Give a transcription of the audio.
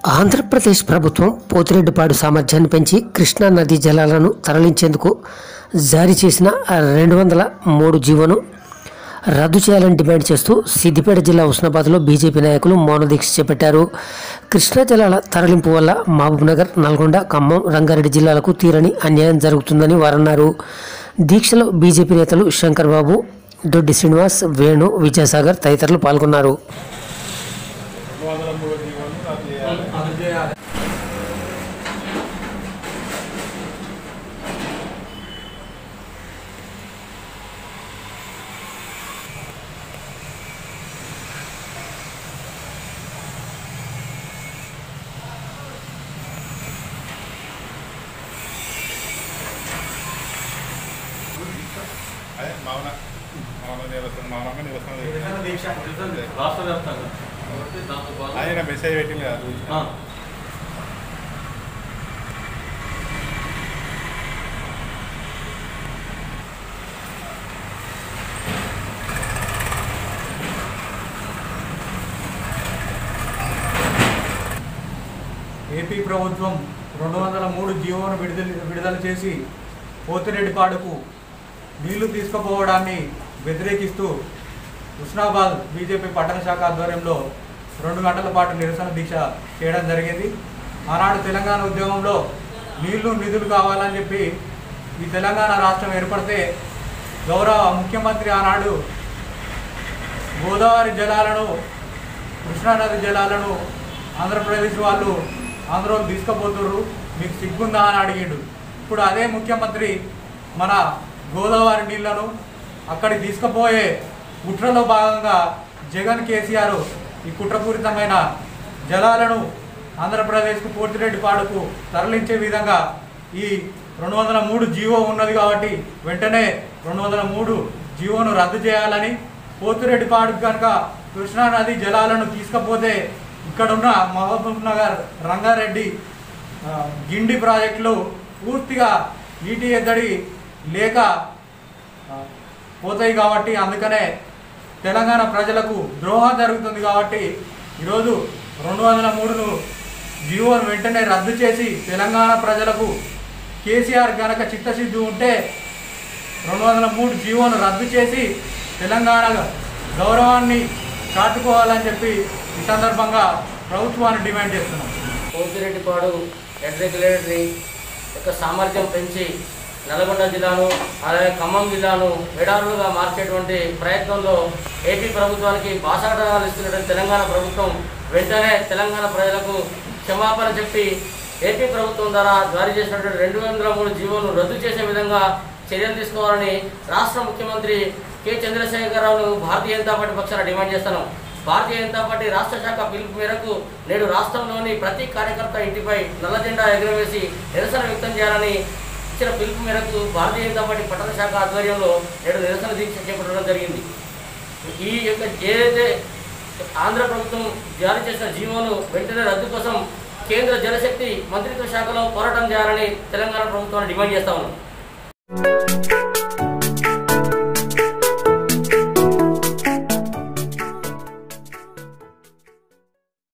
ఆంధ్రప్రదేశ్ ప్రభుత్వం పోతిరెడ్డిపాడు సామర్థ్యాన్ని పెంచి కృష్ణా నదీ జలాలను తరలించేందుకు జారీ చేసిన రెండు వందల మూడు జీవోను రద్దు చేయాలని డిమాండ్ చేస్తూ సిద్దిపేట జిల్లా ఉస్నాబాద్లో బీజేపీ నాయకులు మౌన దీక్ష చేపట్టారు కృష్ణా జలాల తరలింపు వల్ల మహబూబ్నగర్ నల్గొండ ఖమ్మం రంగారెడ్డి జిల్లాలకు తీరని అన్యాయం జరుగుతుందని వారన్నారు దీక్షలో బీజేపీ నేతలు శంకర్ బాబు దొడ్డి శ్రీనివాస్ వేణు విద్యాసాగర్ తదితరులు పాల్గొన్నారు రెండు వందల మూడు జీవోలు రద్దు చేయాలి అదే మౌన మౌన నిరసన మౌనంగా నిరసన రాష్ట్ర వ్యాప్తంగా కాబట్టి దాంతో పాటు ఆయన మెసేజ్ పెట్టింది కదా ఆ, ఏపీ ప్రభుత్వం రెండు వందల మూడు జీవోను విడుదల విడుదల చేసి పోతిరెడ్డిపాడుకు నీళ్లు తీసుకుపోవడాన్ని వ్యతిరేకిస్తూ హుస్నాబాద్ బీజేపీ పట్టణ శాఖ ఆధ్వర్యంలో రెండు గంటల పాటు నిరసన దీక్ష చేయడం జరిగింది ఆనాడు తెలంగాణ ఉద్యమంలో నీళ్లు నిధులు కావాలని చెప్పి ఈ తెలంగాణ రాష్ట్రం ఏర్పడితే గౌరవ ముఖ్యమంత్రి ఆనాడు గోదావరి జలాలను కృష్ణానది జలాలను ఆంధ్రప్రదేశ్ వాళ్ళు ఆంధ్రోలు తీసుకుపోతుర్రు మీకు సిగ్గుందా అని అడిగిండు ఇప్పుడు అదే ముఖ్యమంత్రి మన గోదావరి నీళ్లను అక్కడికి తీసుకుపోయే కుట్రలో భాగంగా జగన్ కేసీఆర్ ఈ కుట్రపూరితమైన జలాలను ఆంధ్రప్రదేశ్కు పోతిరెడ్డిపాడుకు తరలించే విధంగా ఈ రెండు వందల మూడు జీవో ఉన్నది కాబట్టి వెంటనే రెండు వందల మూడు జీవోను రద్దు చేయాలని పోతిరెడ్డిపాడుకు కనుక కృష్ణానది జలాలను తీసుకపోతే ఇక్కడున్న మహబూబ్ నగర్ రంగారెడ్డి ఆ, గిండి ప్రాజెక్టులు పూర్తిగా నీటి ఎద్దడి లేక ఆ, పోతాయి కాబట్టి అందుకనే తెలంగాణ ప్రజలకు ద్రోహం జరుగుతుంది కాబట్టి ఈరోజు రెండు వందల మూడును జీవోను వెంటనే రద్దు చేసి తెలంగాణ ప్రజలకు కేసీఆర్ గనక చిత్తశుద్ధి ఉంటే రెండు వందల మూడు జీవోను రద్దు చేసి తెలంగాణ గౌరవాన్ని చాటుకోవాలని చెప్పి ఈ సందర్భంగా ప్రభుత్వాన్ని డిమాండ్ చేస్తున్నాం పోతిరెడ్డిపాడు హెడ్ రెగ్యులేటరీ యొక్క సామర్థ్యం పెంచి నల్గొండ జిల్లాను అలాగే ఖమ్మం జిల్లాను ఎడారులుగా మార్చేటువంటి ప్రయత్నంలో ఏపీ ప్రభుత్వానికి బాసాటనాలు ఇస్తున్నటువంటి తెలంగాణ ప్రభుత్వం వెంటనే తెలంగాణ ప్రజలకు క్షమాపణ చెప్పి ఏపీ ప్రభుత్వం ద్వారా జారీ చేసినటువంటి రెండు వందల మూడు జీవోను రద్దు చేసే విధంగా చర్యలు తీసుకోవాలని రాష్ట్ర ముఖ్యమంత్రి కె చంద్రశేఖరరావును భారతీయ జనతా పార్టీ పక్షాన డిమాండ్ చేస్తున్నాం భారతీయ జనతా పార్టీ రాష్ట్ర శాఖ పిలుపు మేరకు నేడు రాష్ట్రంలోని ప్రతి కార్యకర్త ఇంటిపై నల్ల జెండా ఎగురవేసి నిరసన వ్యక్తం చేయాలని ఇచ్చిన పిలుపు మేరకు భారతీయ జనతా పార్టీ పట్టణ శాఖ ఆధ్వర్యంలో నేడు నిరసన దీక్ష చేపట్టడం జరిగింది ఈ యొక్క ఏదైతే ఆంధ్ర ప్రభుత్వం జారీ చేసిన జీవోను వెంటనే రద్దు కోసం కేంద్ర జలశక్తి మంత్రిత్వ శాఖలో పోరాటం చేయాలని తెలంగాణ ప్రభుత్వాన్ని డిమాండ్ చేస్తా ఉన్నాం